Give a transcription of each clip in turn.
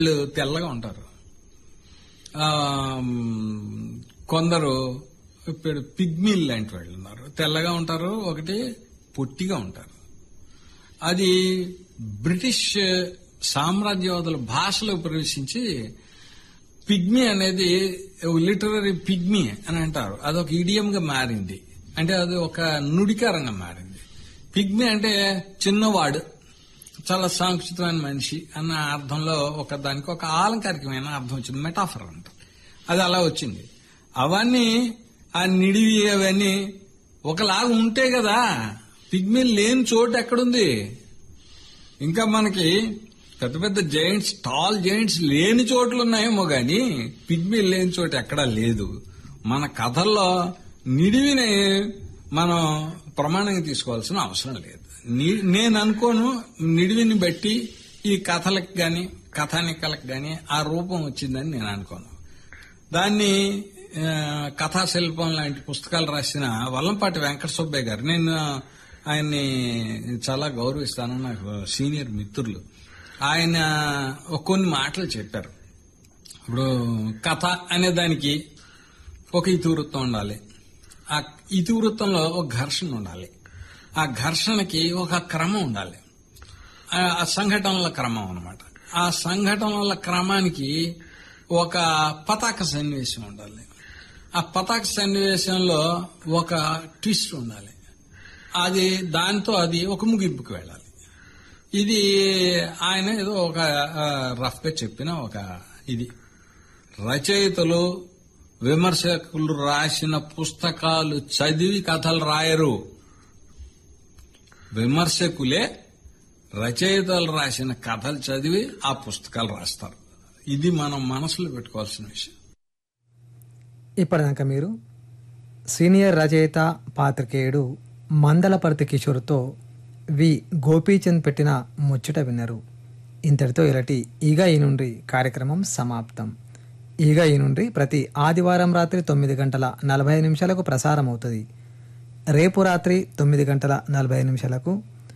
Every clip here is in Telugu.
వాళ్ళు తెల్లగా ఉంటారు ఆ, కొందరు ఇప్పుడు పిగ్మీల్ లాంటి వాళ్ళు ఉన్నారు తెల్లగా ఉంటారు ఒకటి పొట్టిగా ఉంటారు అది బ్రిటిష్ సామ్రాజ్యవాదుల భాషలో ప్రవేశించి పిగ్మీ అనేది లిటరరీ పిగ్మీ అని అంటారు అదొక ఇడియం గా మారింది అంటే అది ఒక నుడికారంగా మారింది పిగ్మీ అంటే చిన్నవాడు చాలా సాంస్కృతికమైన మనిషి అన్న అర్థంలో ఒక దానికి ఒక ఆలంకారికమైన అర్థం వచ్చింది మెటాఫర్ అంట అది అలా వచ్చింది అవన్నీ ఆ నిడివి అవన్నీ ఒకలాగా ఉంటే కదా పిగ్మీ లేని చోటు ఎక్కడుంది ఇంకా మనకి పెద్ద పెద్ద జైంట్స్ టాల్ జైంట్స్ లేని చోట్లు ఉన్నాయేమో గాని పిగ్మీ లేని చోటు ఎక్కడా లేదు మన కథల్లో నిడివిని మనం ప్రమాణంగా తీసుకోవాల్సిన అవసరం లేదు ని- నేను అనుకోను నిడివిని బట్టి ఈ కథలకు గాని కథానికలకు గాని ఆ రూపం వచ్చిందని నేను అనుకోను దాన్ని ఆ, కథా శిల్పం లాంటి పుస్తకాలు రాసిన వల్లంపాటి వెంకట సుబ్బయ్య గారు నేను ఆయన్ని చాలా గౌరవిస్తాను నాకు సీనియర్ మిత్రులు ఆయన ఒక కొన్ని మాటలు చెప్పారు ఇప్పుడు కథ అనే దానికి ఒక ఇతివృత్తం ఉండాలి ఆ ఇతివృత్తంలో ఒక ఘర్షణ ఉండాలి ఆ ఘర్షణకి ఒక క్రమం ఉండాలి ఆ ఆ సంఘటనల క్రమం అన్నమాట ఆ సంఘటనల క్రమానికి ఒక పతాక సన్నివేశం ఉండాలి ఆ పతాక సన్నివేశంలో ఒక ట్విస్ట్ ఉండాలి అది దాంతో అది ఒక ముగింపుకి వెళ్ళాలి ఇది ఆయన ఏదో ఒక రఫ్ గా చెప్పిన ఒక ఇది రచయితలు విమర్శకులు రాసిన పుస్తకాలు చదివి కథలు రాయరు విమర్శకులే రచయితలు రాసిన కథలు చదివి ఆ పుస్తకాలు రాస్తారు ఇది మనం మనసులో పెట్టుకోవాల్సిన విషయం ఇప్పటిదాకా మీరు సీనియర్ రచయిత పాత్రికేయుడు మందలపర్తి కిషోర్తో వి గోపీచంద్ పెట్టిన ముచ్చట విన్నారు ఇంతటితో ఇలాంటి ఈగ ఈ నుండి కార్యక్రమం సమాప్తం ఈగ ఈ నుండి ప్రతి ఆదివారం రాత్రి తొమ్మిది గంటల నలభై ఐదు నిమిషాలకు ప్రసారం అవుతుంది రేపు రాత్రి తొమ్మిది గంటల నలభై ఐదు నిమిషాలకు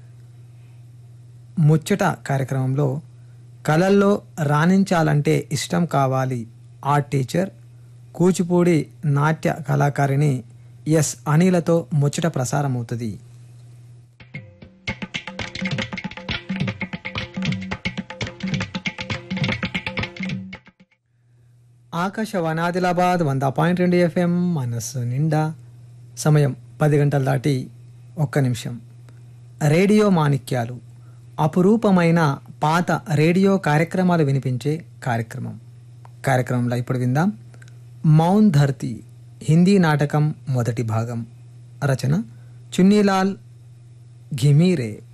ముచ్చట కార్యక్రమంలో కళల్లో రాణించాలంటే ఇష్టం కావాలి ఆర్ట్ టీచర్ కూచిపూడి నాట్య కళాకారిణి ఎస్ అనిలతో ముచ్చట ప్రసారమవుతుంది ఆకాశవాణి ఆదిలాబాద్ వంద పాయింట్ రెండు ఎఫ్ఎం మనస్సు నిండా సమయం పది గంటలు దాటి ఒక్క నిమిషం రేడియో మాణిక్యాలు అపురూపమైన పాత రేడియో కార్యక్రమాలు వినిపించే కార్యక్రమం కార్యక్రమంలో ఇప్పుడు విందాం మౌన్ ధర్తి హిందీ నాటకం మొదటి భాగం రచన చున్నీలాల్ ఘిమీరే